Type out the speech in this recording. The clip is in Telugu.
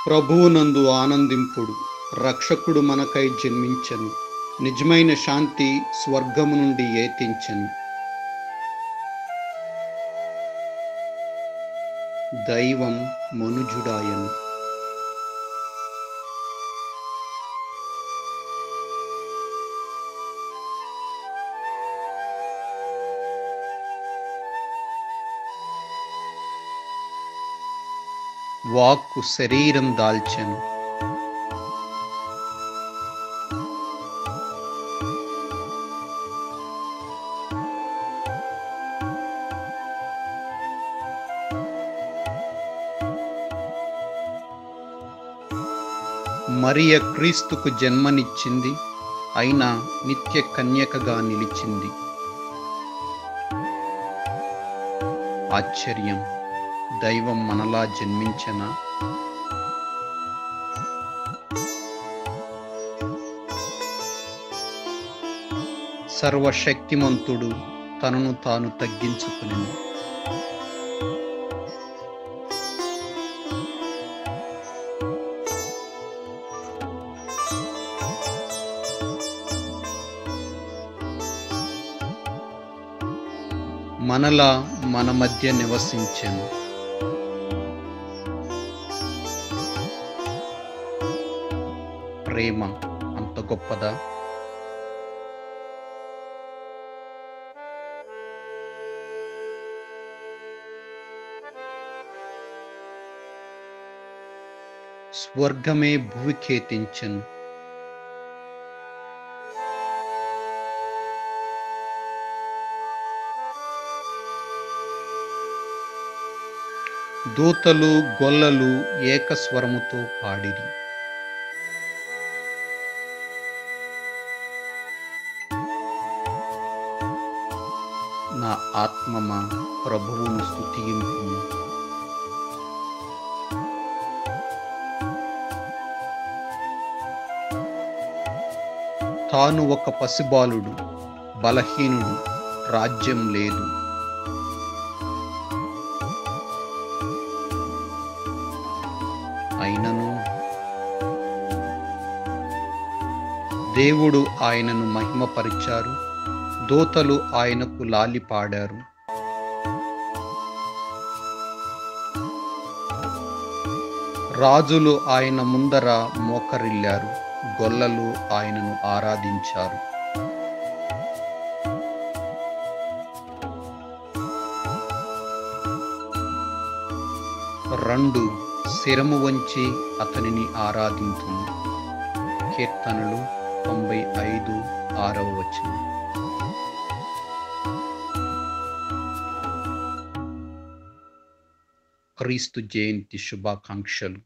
ప్రభువునందు ఆనందింపుడు రక్షకుడు మనకై జన్మించెను నిజమైన శాంతి స్వర్గము నుండి ఏతించెను దైవం మనుజుడాయను వాక్కు శరీరం దాల్చెను మరియ క్రీస్తుకు జన్మనిచ్చింది అయినా నిత్య కన్యకగా నిలిచింది ఆశ్చర్యం దైవం మనలా జన్మించనా సర్వశక్తిమంతుడు తనను తాను తగ్గించుకుని మనలా మన మధ్య నివసించెను ప్రేమ అంత గొప్పదా స్వర్గమే భూవికేతించెను దూతలు గొల్లలు ఏకస్వరముతో పాడిరి నా ఆత్మమా ప్రభువును స్తుతింపు తాను ఒక పసిబాలుడు బలహీనుడు రాజ్యం లేదు అయినను దేవుడు ఆయనను మహిమపరిచారు దోతలు ఆయనకు లాలి పాడారు రాజులు ఆయన ముందర మోకరిల్లారు గొల్లలు ఆయనను ఆరాధించారు రెండు శిరము వంచి అతనిని ఆరాధింతును కీర్తనలు తొంభై ఐదు ఆరవ వచనం క్రీస్తు జయంతి శుభాకాంక్షలు